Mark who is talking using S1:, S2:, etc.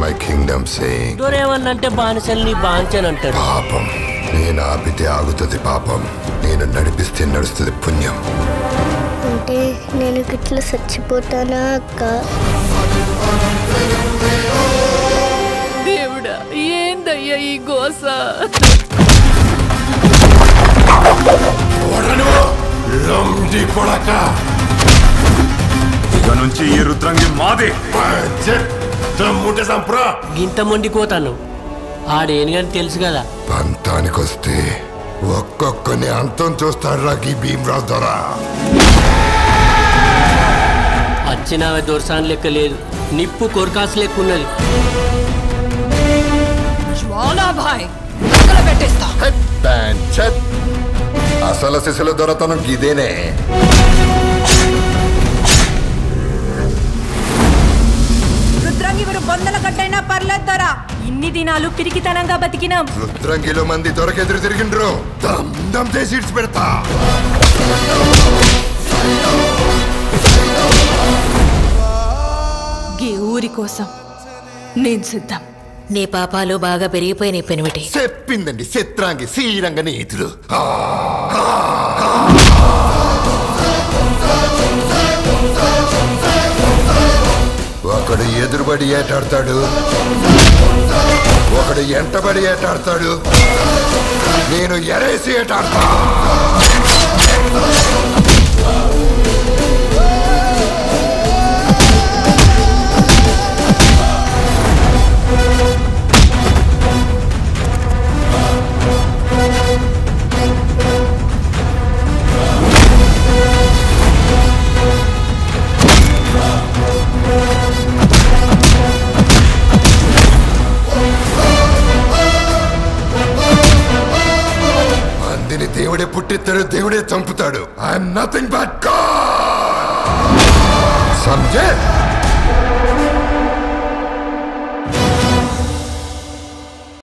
S1: my kingdom saying?
S2: దొరేమన్నంటే బానిసల్ని బాంచనంటాడు
S1: పాపం నేను ఆపితే ఆగుతుంది పాపం నేను నడిపిస్తే నడుస్తుంది పుణ్యం
S3: అంటే నేను ఇట్లా చచ్చిపోతానా అక్క
S4: దేవుడా ఏందయ్యా ఈ గోస
S5: ఇక నుంచి ఈ రుద్రంగి మాదే
S2: గింత మొండిపోతాను ఆడేనుగని తెలుసు కదా
S1: పంతానికొస్తే ఒక్కొక్కని అంతం చూస్తాడు రా ఈ భీమరాజు దొర
S2: వచ్చిన దొరసాన్ లెక్క లేదు నిప్పు కొరకాసు లెక్క ఉన్నది
S4: జ్వాలాభాయ్ పక్కన పెట్టేస్తా
S1: పంచత్. అసలు శిశుల దొరతనం ఇదేనే
S4: రుద్రంగి మీరు బొందల కట్టైనా పర్లేదు దొరా ఇన్ని దినాలు పిరికితనంగా బతికినాం
S1: రుద్రంగిలో మంది దొరకెదురు తిరిగిండ్రు దమ్ దమ్ చేసి ఇడ్చి పెడతా
S4: గీ ఊరి కోసం నేను సిద్ధం
S6: నీ పాపాలు బాగా పెరిగిపోయినాయి పెనిమిటి
S1: చెప్పిందండి చిత్రాంగి శ్రీరంగ నీతులు ఆ, ఒకడు ఎదురుబడి ఏటాడతాడు ఒకడు ఎంటబడి ఏటాడతాడు నేను ఎరేసి ఏటాడతా మందిని దేవుడే పుట్టిస్తాడు దేవుడే చంపుతాడు I'm nothing but God Sanjay